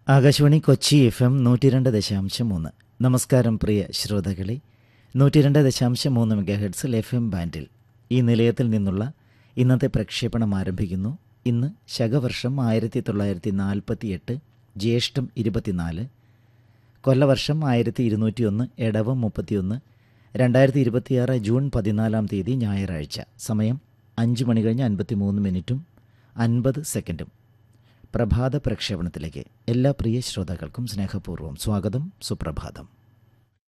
Akashvani Kochi F M നൂറ്റി രണ്ട് ദശാംശം മൂന്ന് നമസ്കാരം പ്രിയ ശ്രോതാക്കളെ നൂറ്റി രണ്ട് ദശാംശം മൂന്ന് മെഗാ ഹെഡ്സിൽ എഫ് എം ബാൻഡിൽ ഈ നിലയത്തിൽ നിന്നുള്ള ഇന്നത്തെ പ്രക്ഷേപണം ആരംഭിക്കുന്നു ഇന്ന് ശകവർഷം ആയിരത്തി തൊള്ളായിരത്തി നാൽപ്പത്തി എട്ട് ജ്യേഷ്ഠം ഇരുപത്തിനാല് കൊല്ലവർഷം ആയിരത്തി ഇരുന്നൂറ്റി ഒന്ന് എടവം മുപ്പത്തിയൊന്ന് രണ്ടായിരത്തി ഇരുപത്തിയാറ് ജൂൺ പതിനാലാം തീയതി ഞായറാഴ്ച സമയം അഞ്ച് മണി കഴിഞ്ഞ് അൻപത്തി മൂന്ന് മിനിറ്റും അൻപത് സെക്കൻഡും പ്രഭാത പ്രക്ഷേപണത്തിലേക്ക് എല്ലാ പ്രിയ ശ്രോതാക്കൾക്കും സ്നേഹപൂർവ്വം സ്വാഗതം സുപ്രഭാതം